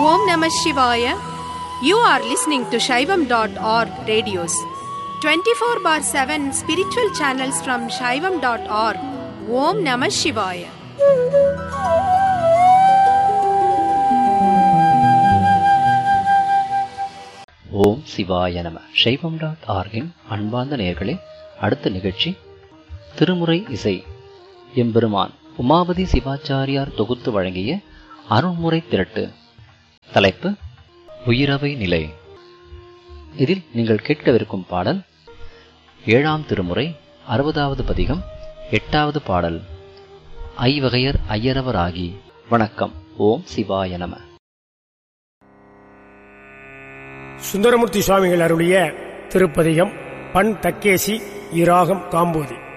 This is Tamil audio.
Om Namah Shivaya. You are listening to Shaivam.org radios. 24 bar 7 spiritual channels from Shaivam.org. Om Namah Shivaya. ஓம் சிவாய நம சைவம் டாட் ஆர்கின் அன்பார்ந்த நேயர்களே அடுத்த நிகழ்ச்சி திருமுறை இசை எம்பெருமான் உமாபதி சிவாச்சாரியார் தொகுத்து வழங்கிய அருண்முறை திரட்டு தலைப்பு உயிரவை நிலை இதில் நீங்கள் கேட்கவிருக்கும் பாடல் ஏழாம் திருமுறை அறுபதாவது பதிகம் எட்டாவது பாடல் ஐவகையர் ஐயரவராகி வணக்கம் ஓம் சிவாய நம சுந்தரமூர்த்தி சுவாமிகள் அருளிய திருப்பதிகம் பண் தக்கேசி இராகம் காம்போதி